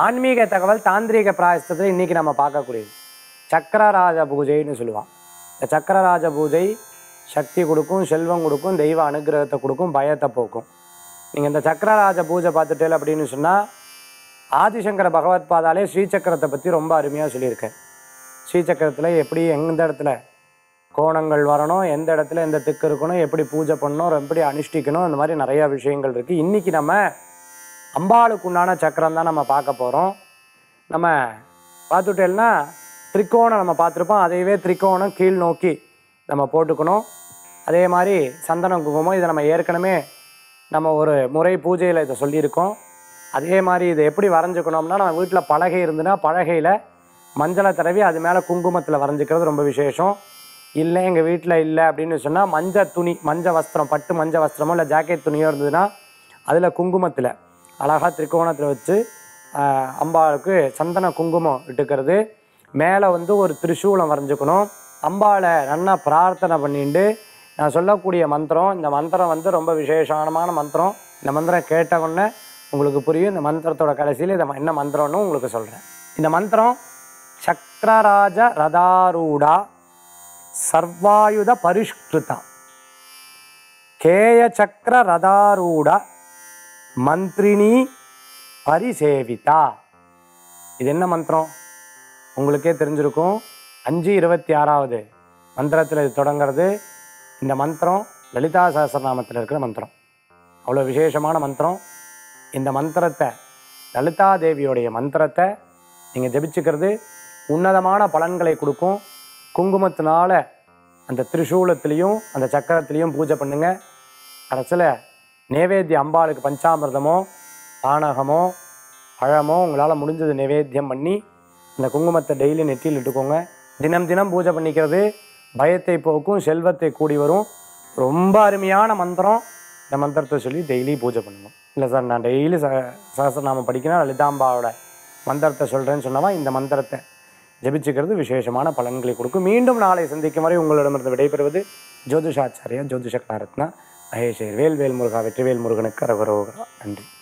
ஆன்மீக தகவல் தாந்திரீக பிராயசத்தில் இன்னைக்கு நம்ம பார்க்கக்கூடியது சக்கரராஜ பூஜைன்னு சொல்லுவான் இந்த சக்கரராஜ பூஜை சக்தி கொடுக்கும் செல்வம் கொடுக்கும் தெய்வ அனுகிரகத்தை கொடுக்கும் பயத்தை போக்கும் நீங்கள் இந்த சக்கரராஜ பூஜை பார்த்துட்டேல் அப்படின்னு சொன்னால் ஆதிசங்கர பகவத் பாதாலே ஸ்ரீசக்கரத்தை பற்றி ரொம்ப அருமையாக சொல்லியிருக்கேன் ஸ்ரீசக்கரத்தில் எப்படி எந்த இடத்துல கோணங்கள் வரணும் எந்த இடத்துல எந்த திக்கு இருக்கணும் எப்படி பூஜை பண்ணணும் எப்படி அனுஷ்டிக்கணும் அந்த மாதிரி நிறையா விஷயங்கள் இருக்குது இன்றைக்கி நம்ம அம்பாளுக்கு உண்டான சக்கரம் தான் நம்ம பார்க்க போகிறோம் நம்ம பார்த்துட்டேன்னா திரிக்கோணம் நம்ம பார்த்துருப்போம் அதையவே திரிக்கோணம் கீழ் நோக்கி நம்ம போட்டுக்கணும் அதே மாதிரி சந்தனம் குங்குமம் இதை நம்ம ஏற்கனவே நம்ம ஒரு முறை பூஜையில் இதை சொல்லியிருக்கோம் அதே மாதிரி இதை எப்படி வரைஞ்சுக்கணும்னா நம்ம வீட்டில் பலகை இருந்துன்னா பலகையில் மஞ்சளை தடவி அது மேலே குங்குமத்தில் வரைஞ்சிக்கிறது ரொம்ப விசேஷம் இல்லை எங்கள் வீட்டில் இல்லை அப்படின்னு சொன்னால் மஞ்சள் துணி மஞ்சள் வஸ்திரம் பட்டு மஞ்சள் வஸ்திரமோ இல்லை ஜாக்கெட் துணியோ இருந்ததுன்னா அதில் குங்குமத்தில் அழகாக திரிகோணத்தில் வச்சு ஆஹ், அம்பாளுக்கு சந்தன குங்குமம் இட்டுக்கிறது மேலே வந்து ஒரு திரிசூலம் வரைஞ்சுக்கணும் அம்பாளை நல்லா பிரார்த்தனை பண்ணிட்டு நான் சொல்லக்கூடிய மந்திரம் இந்த மந்திரம் வந்து ரொம்ப விசேஷமான மந்திரம் இந்த மந்திரம் கேட்ட உடனே உங்களுக்கு புரியும் இந்த மந்திரத்தோட கடைசியில் இதை என்ன மந்திரம்னு உங்களுக்கு சொல்கிறேன் இந்த மந்திரம் சக்கரராஜ ரதாரூடா சர்வாயுத பரிஷ்கிருதா கேய சக்கர ரதாரூட மந்திரினி பரிசேவிதா இது என்ன மந்திரம் உங்களுக்கே தெரிஞ்சிருக்கும் அஞ்சு இருபத்தி ஆறாவது மந்திரத்தில் இது தொடங்கிறது இந்த மந்திரம் லலிதா சஹஸ்ரநாமத்தில் இருக்கிற மந்திரம் அவ்வளோ விசேஷமான மந்திரம் இந்த மந்திரத்தை லலிதா தேவியோடைய மந்திரத்தை நீங்கள் ஜெபிச்சுக்கிறது உன்னதமான பலன்களை கொடுக்கும் குங்குமத்தினால அந்த திரிசூலத்திலையும் அந்த சக்கரத்திலையும் பூஜை பண்ணுங்க கடைசியில் நேவேத்திய அம்பாளுக்கு பஞ்சாமிர்தமோ பானகமோ பழமோ உங்களால் முடிஞ்சது நிவேத்தியம் பண்ணி இந்த குங்குமத்தை டெய்லி நெற்றியில் இட்டுக்கோங்க தினம் தினம் பூஜை பண்ணிக்கிறது பயத்தை போக்கும் செல்வத்தை கூடி வரும் ரொம்ப அருமையான மந்திரம் இந்த மந்திரத்தை சொல்லி டெய்லி பூஜை பண்ணணும் இல்லை சார் நான் டெய்லி ச சகசிரநாமம் படிக்கிறேன் லலிதாம்பாவோட மந்திரத்தை சொல்கிறேன்னு சொன்னவா இந்த மந்திரத்தை ஜெபிச்சுக்கிறது விசேஷமான பலன்களை கொடுக்கும் மீண்டும் நாளை சந்திக்கும் வரை உங்களிடமிருந்து விடைபெறுவது ஜோதிஷாச்சாரியா ஜோதிஷ கலாரத்னா மகேஷ் வேல்வேல் முருகா வெற்றிவேல் முருகனுக்கு அரவரோகரா நன்றி